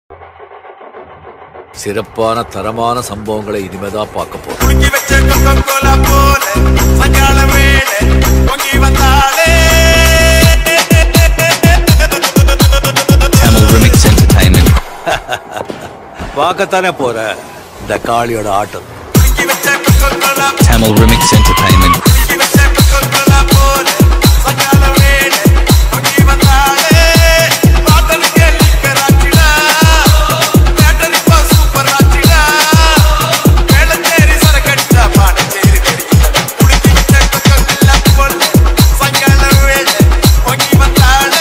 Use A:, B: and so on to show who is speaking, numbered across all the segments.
A: சிறப்பான தரமான சம்பவங்களை இனிமேதான் பார்க்க போறோம்
B: குலுக்கி வச்ச கொக்கோலா போல சங்கால வேலை பொங்கி வந்தாலே
C: Tamil Remix Entertainment.
A: பார்க்கத்தானே போற இந்த காளியோட ஆட்டம்
B: குலுக்கி வச்ச கொக்கோலா
C: Tamil Remix Entertainment.
B: குலுக்கி வச்ச கொக்கோலா போல சங்கால வேலை பொங்கி வந்தாலே பாட்டனுக்கு லிக்கர் ஆச்சிடா பேட்டரி பா சூப்பர் ஆச்சிடா வேளச்சேரி சரக்கட்டா பாடச்சேரி தெரியும் குலுக்கி வச்ச கொக்கோலா போல சங்கால வேலை பொங்கி வந்தாலே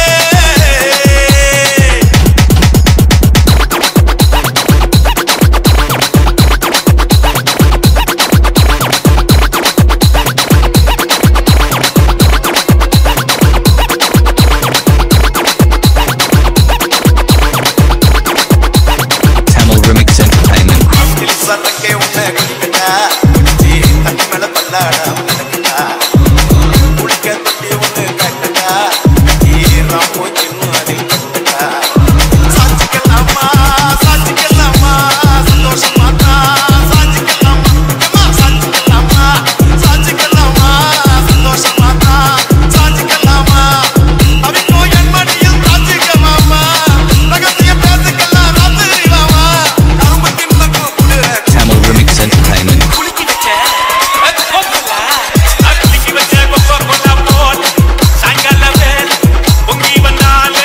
C: Tamil Remix Entertainment.
B: சரக்கே உன்னை குடிக்கட்டா குடிச்சி தண்ணி மேல பல்லாடா நடக்கட்டா குளிக்க தொட்டி ஒண்ணு கட்டட்டா ஈரம் போச்சுன்னு அதில் கட்டட்டா சாட்சிக்கலாமா சாட்சிக்கலாமா சந்தோஷமா தான் சாட்சிக்கலாமா அம்மா, சாட்சிக்கலாமா சாட்சிக்கலாமா சந்தோஷமா தான் சாட்சிக்கலாமா அவிக்கோ என் மடியில் சாட்சிக்கலாமா ரகசிய பேசிக்கலாம் ராத்திரி வாமா கரும்பு தின்ன கூப்பிடு
C: Tamil Remix Entertainment.
B: குலுக்கி வச்ச கொக்கோலா குலுக்கி வச்ச கொக்கோலா போல் சாயங்கால வேல் பொங்கி வந்தாலே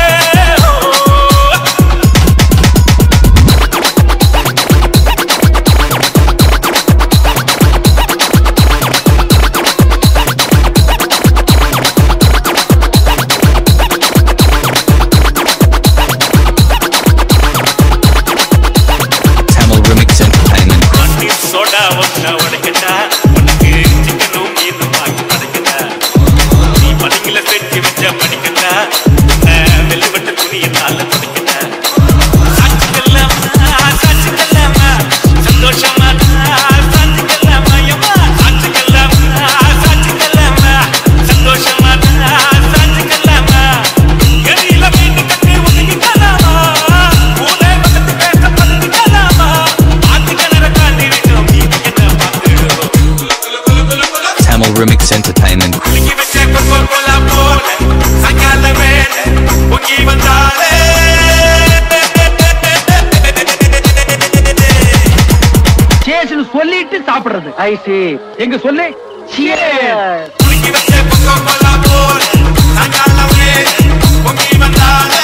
C: Tamil Remix Entertainment.
B: வண்டி சோடா ஒன்ன உடைக்கட்டா உனக்கு சிக்கனும் மீனும் வாங்கி படைக்கட்டா நீ பனிங்கள செஞ்சு வச்ச படிக்கட்டா வெள்ளுவட்ட துணியினால படைக்கட்டா சாட்சிக்கல்லாமா சாட்சிக்கல்லாமா சந்தோஷமா சாட்சிக்கல்லாமா எம்மா சாட்சிக்கல்லாமா சாட்சிக்கல்லாமா சந்தோஷமா சாட்சிக்கல்லாமா எரியில மீன் கட்டி ஒதுக்கிக்கலாமா பூனை பக்கத்து பேச பதுக்கிக்கலாமா ஆத்து கிணற தாண்டி விட்டோம் மீதி என்ன பார்த்துடுவோம்
C: Tamil Remix Entertainment.
B: குலுக்கி வச்ச கொக்கோலா போல சங்கால வேலை பொங்கி வந்தாலே
D: சேஸ்னு சொல்லிட்டு சாப்பிடுறது ஐசி எங்க சொல்லு Cheers.
B: குலுக்கி வச்ச கொக்கோலா போல சங்கால வேலை பொங்கி வந்தாலே